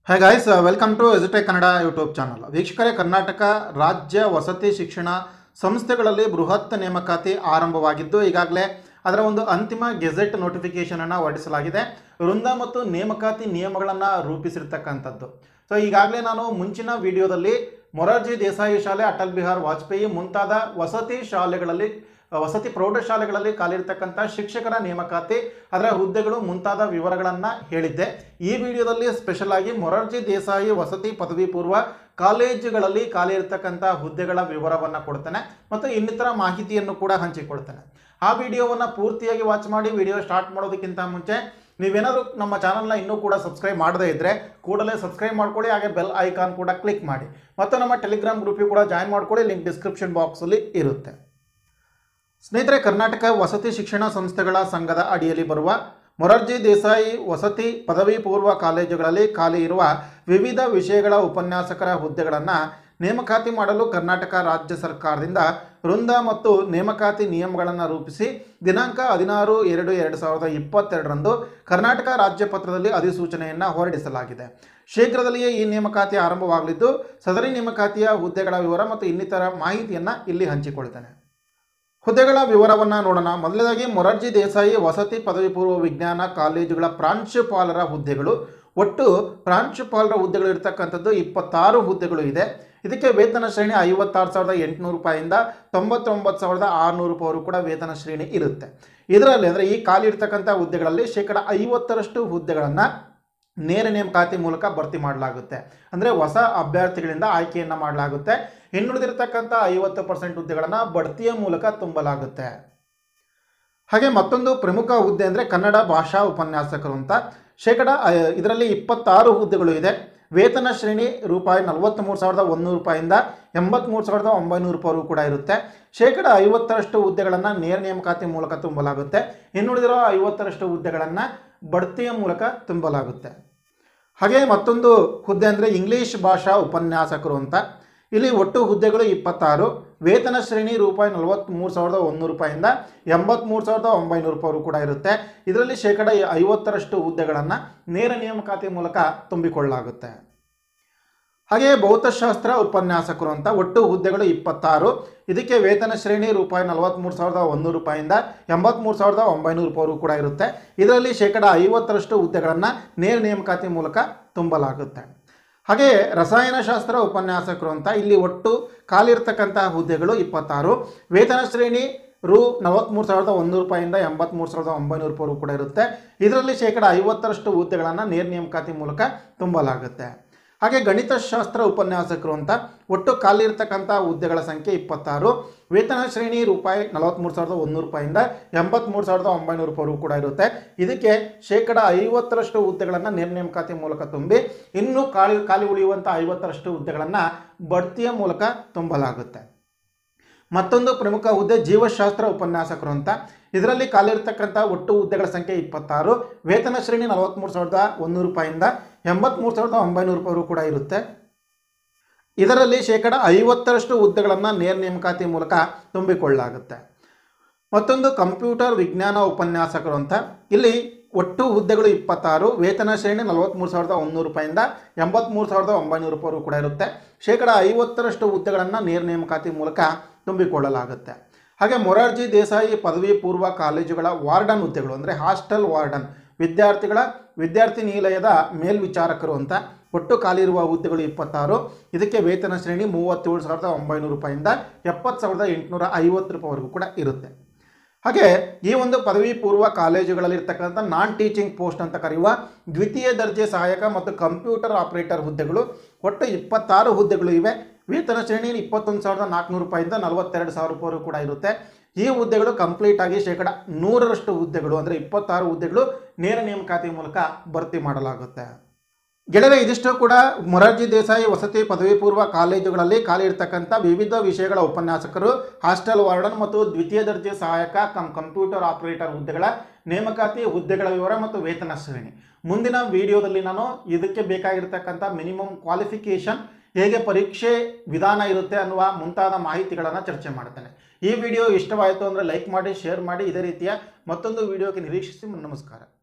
high guys welcome to ಎಜುಟೆಕ್ Kannada YouTube channel ವೀಕ್ಷಕರೇ ಕರ್ನಾಟಕ ರಾಜ್ಯ ವಸತಿ ಶಿಕ್ಷಣ ಸಂಸ್ಥೆಗಳಲ್ಲಿ ಬೃಹತ್ ನೇಮಕಾತಿ ಆರಂಭವಾಗಿದ್ದು ಈಗಾಗಲೇ ಅದರ ಒಂದು ಅಂತಿಮ ಗೆಜೆಟ್ ನೋಟಿಫಿಕೇಶನನ್ನು ಹೊರಡಿಸಲಾಗಿದೆ ವೃಂದ ಮತ್ತು ನೇಮಕಾತಿ ನಿಯಮಗಳನ್ನು ರೂಪಿಸಿರ್ತಕ್ಕಂಥದ್ದು ಸೊ ಈಗಾಗಲೇ ನಾನು ಮುಂಚಿನ ವಿಡಿಯೋದಲ್ಲಿ ಮೊರಾರ್ಜಿ ದೇಸಾಯಿ ಶಾಲೆ ಅಟಲ್ ಬಿಹಾರ್ ವಾಜಪೇಯಿ ಮುಂತಾದ ವಸತಿ ಶಾಲೆಗಳಲ್ಲಿ ವಸತಿ ಪ್ರೌಢಶಾಲೆಗಳಲ್ಲಿ ಖಾಲಿರ್ತಕ್ಕಂಥ ಶಿಕ್ಷಕರ ನೇಮಕಾತಿ ಅದರ ಹುದ್ದೆಗಳು ಮುಂತಾದ ವಿವರಗಳನ್ನು ಹೇಳಿದ್ದೆ ಈ ವಿಡಿಯೋದಲ್ಲಿ ಸ್ಪೆಷಲ್ ಆಗಿ ಮೊರಾರ್ಜಿ ದೇಸಾಯಿ ವಸತಿ ಪದವಿ ಪೂರ್ವ ಕಾಲೇಜುಗಳಲ್ಲಿ ಖಾಲಿ ಇರತಕ್ಕಂಥ ಹುದ್ದೆಗಳ ವಿವರವನ್ನು ಕೊಡ್ತೇನೆ ಮತ್ತು ಇನ್ನಿತರ ಮಾಹಿತಿಯನ್ನು ಕೂಡ ಹಂಚಿಕೊಳ್ತೇನೆ ಆ ವಿಡಿಯೋವನ್ನು ಪೂರ್ತಿಯಾಗಿ ವಾಚ್ ಮಾಡಿ ವಿಡಿಯೋ ಸ್ಟಾರ್ಟ್ ಮಾಡೋದಕ್ಕಿಂತ ಮುಂಚೆ ನೀವೇನಾದರೂ ನಮ್ಮ ಚಾನಲ್ನ ಇನ್ನೂ ಕೂಡ ಸಬ್ಸ್ಕ್ರೈಬ್ ಮಾಡದೇ ಇದ್ದರೆ ಕೂಡಲೇ ಸಬ್ಸ್ಕ್ರೈಬ್ ಮಾಡ್ಕೊಳ್ಳಿ ಹಾಗೆ ಬೆಲ್ ಐಕಾನ್ ಕೂಡ ಕ್ಲಿಕ್ ಮಾಡಿ ಮತ್ತು ನಮ್ಮ ಟೆಲಿಗ್ರಾಮ್ ಗ್ರೂಪಿಗೆ ಕೂಡ ಜಾಯ್ನ್ ಮಾಡ್ಕೊಳ್ಳಿ ಲಿಂಕ್ ಡಿಸ್ಕ್ರಿಪ್ಷನ್ ಬಾಕ್ಸಲ್ಲಿ ಇರುತ್ತೆ ಸ್ನೇಹಿತರೆ ಕರ್ನಾಟಕ ವಸತಿ ಶಿಕ್ಷಣ ಸಂಸ್ಥೆಗಳ ಸಂಘದ ಅಡಿಯಲ್ಲಿ ಬರುವ ಮೊರಾರ್ಜಿ ದೇಸಾಯಿ ವಸತಿ ಪದವಿ ಪೂರ್ವ ಕಾಲೇಜುಗಳಲ್ಲಿ ಖಾಲಿ ಇರುವ ವಿವಿಧ ವಿಷಯಗಳ ಉಪನ್ಯಾಸಕರ ಹುದ್ದೆಗಳನ್ನು ನೇಮಕಾತಿ ಮಾಡಲು ಕರ್ನಾಟಕ ರಾಜ್ಯ ಸರ್ಕಾರದಿಂದ ವೃಂದ ಮತ್ತು ನೇಮಕಾತಿ ನಿಯಮಗಳನ್ನು ರೂಪಿಸಿ ದಿನಾಂಕ ಹದಿನಾರು ಎರಡು ಎರಡು ಸಾವಿರದ ಇಪ್ಪತ್ತೆರಡರಂದು ಕರ್ನಾಟಕ ರಾಜ್ಯ ಪತ್ರದಲ್ಲಿ ಅಧಿಸೂಚನೆಯನ್ನು ಹೊರಡಿಸಲಾಗಿದೆ ಶೀಘ್ರದಲ್ಲಿಯೇ ಈ ನೇಮಕಾತಿ ಆರಂಭವಾಗಲಿದ್ದು ಸದರಿ ನೇಮಕಾತಿಯ ಹುದ್ದೆಗಳ ವಿವರ ಮತ್ತು ಇನ್ನಿತರ ಮಾಹಿತಿಯನ್ನು ಇಲ್ಲಿ ಹಂಚಿಕೊಳ್ತೇನೆ ಹುದ್ದೆಗಳ ವಿವರವನ್ನು ನೋಡೋಣ ಮೊದಲನೇದಾಗಿ ಮೊರಾರ್ಜಿ ದೇಸಾಯಿ ವಸತಿ ಪದವಿ ಪೂರ್ವ ವಿಜ್ಞಾನ ಕಾಲೇಜುಗಳ ಪ್ರಾಂಶುಪಾಲರ ಹುದ್ದೆಗಳು ಒಟ್ಟು ಪ್ರಾಂಶುಪಾಲರ ಹುದ್ದೆಗಳು ಇರತಕ್ಕಂಥದ್ದು ಇಪ್ಪತ್ತಾರು ಹುದ್ದೆಗಳು ಇದೆ ಇದಕ್ಕೆ ವೇತನ ಶ್ರೇಣಿ ಐವತ್ತಾರು ಸಾವಿರದ ಎಂಟುನೂರು ರೂಪಾಯಿಂದ ತೊಂಬತ್ತೊಂಬತ್ತು ಸಾವಿರದ ಆರುನೂರು ರೂಪಾಯಿ ಕೂಡ ವೇತನ ಶ್ರೇಣಿ ಇರುತ್ತೆ ಇದರಲ್ಲಿ ಅಂದರೆ ಈ ಖಾಲಿ ಇರ್ತಕ್ಕಂಥ ಹುದ್ದೆಗಳಲ್ಲಿ ಶೇಕಡ ಐವತ್ತರಷ್ಟು ಹುದ್ದೆಗಳನ್ನು ನೇರ ನೇಮಕಾತಿ ಮೂಲಕ ಭರ್ತಿ ಮಾಡಲಾಗುತ್ತೆ ಅಂದರೆ ಹೊಸ ಅಭ್ಯರ್ಥಿಗಳಿಂದ ಆಯ್ಕೆಯನ್ನು ಮಾಡಲಾಗುತ್ತೆ ಇನ್ನುಳಿದಿರತಕ್ಕಂಥ ಐವತ್ತು ಪರ್ಸೆಂಟ್ ಹುದ್ದೆಗಳನ್ನು ಬಡ್ತಿಯ ಮೂಲಕ ತುಂಬಲಾಗುತ್ತೆ ಹಾಗೆ ಮತ್ತೊಂದು ಪ್ರಮುಖ ಹುದ್ದೆ ಅಂದರೆ ಕನ್ನಡ ಭಾಷಾ ಉಪನ್ಯಾಸಕರು ಅಂತ ಶೇಕಡ ಐ- ಇದರಲ್ಲಿ ಇಪ್ಪತ್ತಾರು ಹುದ್ದೆಗಳು ಇದೆ ವೇತನ ಶ್ರೇಣಿ ರೂಪಾಯಿ ನಲವತ್ತ್ಮೂರು ಸಾವಿರದ ಒಂದೂರು ರೂಪಾಯಿಂದ ಎಂಬತ್ತ್ಮೂರು ಸಾವಿರದ ಒಂಬೈನೂರು ರೂಪಾಯಿ ಕೂಡ ಇರುತ್ತೆ ಶೇಕಡ ಐವತ್ತರಷ್ಟು ಹುದ್ದೆಗಳನ್ನು ನೇರ ನೇಮಕಾತಿ ಮೂಲಕ ತುಂಬಲಾಗುತ್ತೆ ಇನ್ನುಳಿದಿರೋ ಐವತ್ತರಷ್ಟು ಹುದ್ದೆಗಳನ್ನು ಬಡ್ತಿಯ ಮೂಲಕ ತುಂಬಲಾಗುತ್ತೆ ಹಾಗೆ ಮತ್ತೊಂದು ಹುದ್ದೆ ಅಂದರೆ ಇಂಗ್ಲೀಷ್ ಭಾಷಾ ಉಪನ್ಯಾಸಕರು ಅಂತ ಇಲ್ಲಿ ಒಟ್ಟು ಹುದ್ದೆಗಳು ಇಪ್ಪತ್ತಾರು ವೇತನ ಶ್ರೇಣಿ ರೂಪಾಯಿ ನಲವತ್ತ್ಮೂರು ಸಾವಿರದ ಒಂದೂರು ರೂಪಾಯಿಂದ ಎಂಬತ್ತ್ಮೂರು ಸಾವಿರದ ಒಂಬೈನೂರು ರೂಪಾಯಿ ಕೂಡ ಇರುತ್ತೆ ಇದರಲ್ಲಿ ಶೇಕಡ ಐವತ್ತರಷ್ಟು ಹುದ್ದೆಗಳನ್ನು ನೇರ ನೇಮಕಾತಿ ಮೂಲಕ ತುಂಬಿಕೊಳ್ಳಲಾಗುತ್ತೆ ಹಾಗೆಯೇ ಭೌತಶಾಸ್ತ್ರ ಉಪನ್ಯಾಸಕರು ಅಂತ ಒಟ್ಟು ಹುದ್ದೆಗಳು ಇಪ್ಪತ್ತಾರು ಇದಕ್ಕೆ ವೇತನ ಶ್ರೇಣಿ ರೂಪಾಯಿ ನಲವತ್ತ್ಮೂರು ಸಾವಿರದ ಒಂದೂರು ರೂಪಾಯಿಂದ ಎಂಬತ್ತ್ಮೂರು ಸಾವಿರದ ಒಂಬೈನೂರು ರೂಪಾಯಿ ಕೂಡ ಇರುತ್ತೆ ಇದರಲ್ಲಿ ಶೇಕಡ ಐವತ್ತರಷ್ಟು ಹುದ್ದೆಗಳನ್ನು ನೇರ ನೇಮಕಾತಿ ಮೂಲಕ ತುಂಬಲಾಗುತ್ತೆ ಹಾಗೆ ರಸಾಯನಶಾಸ್ತ್ರ ಉಪನ್ಯಾಸಕರು ಅಂತ ಇಲ್ಲಿ ಒಟ್ಟು ಖಾಲಿರ್ತಕ್ಕಂಥ ಹುದ್ದೆಗಳು ಇಪ್ಪತ್ತಾರು ವೇತನ ಶ್ರೇಣಿ ರು ನಲವತ್ತ್ಮೂರು ಸಾವಿರದ ಒಂದೂರು ರೂಪಾಯಿಂದ ಎಂಬತ್ತ್ಮೂರು ಸಾವಿರದ ಒಂಬೈನೂರು ರೂಪಾಯಿ ಕೂಡ ಇರುತ್ತೆ ಇದರಲ್ಲಿ ಶೇಕಡ ಐವತ್ತರಷ್ಟು ಹುದ್ದೆಗಳನ್ನು ನೇರ ನೇಮಕಾತಿ ಮೂಲಕ ತುಂಬಲಾಗುತ್ತೆ ಹಾಗೆ ಗಣಿತಶಾಸ್ತ್ರ ಉಪನ್ಯಾಸಕರು ಅಂತ ಒಟ್ಟು ಖಾಲಿ ಇರ್ತಕ್ಕಂಥ ಹುದ್ದೆಗಳ ಸಂಖ್ಯೆ ಇಪ್ಪತ್ತಾರು ವೇತನ ಶ್ರೇಣಿ ರೂಪಾಯಿ ನಲವತ್ತ್ಮೂರು ಸಾವಿರದ ಒಂದೂರು ರೂಪಾಯಿಂದ ಎಂಬತ್ತ್ಮೂರು ಸಾವಿರದ ಒಂಬೈನೂರು ರೂಪಾಯಿ ಕೂಡ ಇರುತ್ತೆ ಇದಕ್ಕೆ ಶೇಕಡ ಐವತ್ತರಷ್ಟು ಹುದ್ದೆಗಳನ್ನು ನೇರ ನೇಮಕಾತಿ ಮೂಲಕ ತುಂಬಿ ಇನ್ನು ಖಾಲಿ ಖಾಲಿ ಉಳಿಯುವಂಥ ಐವತ್ತರಷ್ಟು ಹುದ್ದೆಗಳನ್ನು ಬಡ್ತಿಯ ಮೂಲಕ ತುಂಬಲಾಗುತ್ತೆ ಮತ್ತೊಂದು ಪ್ರಮುಖ ಹುದ್ದೆ ಜೀವಶಾಸ್ತ್ರ ಉಪನ್ಯಾಸಕರು ಅಂತ ಇದರಲ್ಲಿ ಖಾಲಿರ್ತಕ್ಕಂಥ ಒಟ್ಟು ಹುದ್ದೆಗಳ ಸಂಖ್ಯೆ ಇಪ್ಪತ್ತಾರು ವೇತನ ಶ್ರೇಣಿ ನಲವತ್ತ್ಮೂರು ಸಾವಿರದ ಒಂದೂರು ರೂಪಾಯಿಂದ ಎಂಬತ್ತ್ಮೂರು ಸಾವಿರದ ಒಂಬೈನೂರು ರೂಪಾಯಿ ಕೂಡ ಇರುತ್ತೆ ಇದರಲ್ಲಿ ಶೇಕಡ ಐವತ್ತರಷ್ಟು ಹುದ್ದೆಗಳನ್ನು ನೇರ ನೇಮಕಾತಿ ಮೂಲಕ ತುಂಬಿಕೊಳ್ಳಲಾಗುತ್ತೆ ಮತ್ತೊಂದು ಕಂಪ್ಯೂಟರ್ ವಿಜ್ಞಾನ ಉಪನ್ಯಾಸಕರು ಅಂತ ಇಲ್ಲಿ ಒಟ್ಟು ಹುದ್ದೆಗಳು ಇಪ್ಪತ್ತಾರು ವೇತನ ಶ್ರೇಣಿ ನಲವತ್ತ್ಮೂರು ಸಾವಿರದ ಒಂದೂರು ರೂಪಾಯಿಂದ ಎಂಬತ್ತ್ಮೂರು ಸಾವಿರದ ಒಂಬೈನೂರು ರೂಪಾಯಿ ಕೂಡ ಇರುತ್ತೆ ಶೇಕಡ ಐವತ್ತರಷ್ಟು ಹುದ್ದೆಗಳನ್ನು ನೇರ ನೇಮಕಾತಿ ಮೂಲಕ ತುಂಬಿಕೊಳ್ಳಲಾಗುತ್ತೆ ಹಾಗೆ ಮೊರಾರ್ಜಿ ದೇಸಾಯಿ ಪದವಿ ಪೂರ್ವ ಕಾಲೇಜುಗಳ ವಾರ್ಡನ್ ಹುದ್ದೆಗಳು ಅಂದರೆ ಹಾಸ್ಟೆಲ್ ವಾರ್ಡನ್ ವಿದ್ಯಾರ್ಥಿಗಳ ವಿದ್ಯಾರ್ಥಿ ನಿಲಯದ ಮೇಲ್ವಿಚಾರಕರು ಅಂತ ಒಟ್ಟು ಖಾಲಿ ಇರುವ ಹುದ್ದೆಗಳು ಇಪ್ಪತ್ತಾರು ಇದಕ್ಕೆ ವೇತನ ಶ್ರೇಣಿ ಮೂವತ್ತೇಳು ಸಾವಿರದ ಒಂಬೈನೂರು ರೂಪಾಯಿಂದ ಎಪ್ಪತ್ತು ಸಾವಿರದ ಎಂಟುನೂರ ಐವತ್ತು ರೂಪಾಯಿವರೆಗೂ ಕೂಡ ಇರುತ್ತೆ ಹಾಗೆ ಈ ಒಂದು ಪದವಿ ಪೂರ್ವ ಕಾಲೇಜುಗಳಲ್ಲಿ ಇರ್ತಕ್ಕಂಥ ನಾನ್ ಟೀಚಿಂಗ್ ಪೋಸ್ಟ್ ಅಂತ ಕರೆಯುವ ದ್ವಿತೀಯ ದರ್ಜೆ ಸಹಾಯಕ ಮತ್ತು ಕಂಪ್ಯೂಟರ್ ಆಪರೇಟರ್ ಹುದ್ದೆಗಳು ಒಟ್ಟು ಇಪ್ಪತ್ತಾರು ಹುದ್ದೆಗಳು ಇವೆ ವೇತನ ಶ್ರೇಣಿ ಇಪ್ಪತ್ತೊಂದು ಸಾವಿರದ ನಾಲ್ಕುನೂರು ರೂಪಾಯಿಂದ ನಲವತ್ತೆರಡು ಸಾವಿರ ರೂಪಾಯಿ ಕೂಡ ಇರುತ್ತೆ ಈ ಹುದ್ದೆಗಳು ಕಂಪ್ಲೀಟ್ ಆಗಿ ಶೇಕಡ ನೂರರಷ್ಟು ಹುದ್ದೆಗಳು ಅಂದರೆ ಇಪ್ಪತ್ತಾರು ಹುದ್ದೆಗಳು ನೇರ ನೇಮಕಾತಿ ಮೂಲಕ ಭರ್ತಿ ಮಾಡಲಾಗುತ್ತೆ ಗೆಳೆಯರೆ ಇದಿಷ್ಟು ಕೂಡ ಮೊರಾರ್ಜಿ ದೇಸಾಯಿ ವಸತಿ ಪದವಿ ಪೂರ್ವ ಕಾಲೇಜುಗಳಲ್ಲಿ ಖಾಲಿ ಇರತಕ್ಕಂಥ ವಿವಿಧ ವಿಷಯಗಳ ಉಪನ್ಯಾಸಕರು ಹಾಸ್ಟೆಲ್ ವಾರ್ಡನ್ ಮತ್ತು ದ್ವಿತೀಯ ದರ್ಜೆ ಸಹಾಯಕ ಕಂ ಕಂಪ್ಯೂಟರ್ ಆಪರೇಟರ್ ಹುದ್ದೆಗಳ ನೇಮಕಾತಿ ಹುದ್ದೆಗಳ ವಿವರ ಮತ್ತು ವೇತನ ಶ್ರೇಣಿ ಮುಂದಿನ ವಿಡಿಯೋದಲ್ಲಿ ನಾನು ಇದಕ್ಕೆ ಬೇಕಾಗಿರ್ತಕ್ಕಂಥ ಮಿನಿಮಮ್ ಕ್ವಾಲಿಫಿಕೇಷನ್ ಹೇಗೆ ಪರೀಕ್ಷೆ ವಿಧಾನ ಇರುತ್ತೆ ಅನ್ನುವ ಮುಂತಾದ ಮಾಹಿತಿಗಳನ್ನು ಚರ್ಚೆ ಮಾಡ್ತೇನೆ ಈ ವಿಡಿಯೋ ಇಷ್ಟವಾಯಿತು ಅಂದರೆ ಲೈಕ್ ಮಾಡಿ ಶೇರ್ ಮಾಡಿ ಇದೇ ರೀತಿಯ ಮತ್ತೊಂದು ವಿಡಿಯೋಗೆ ನಿರೀಕ್ಷಿಸಿ ನಮಸ್ಕಾರ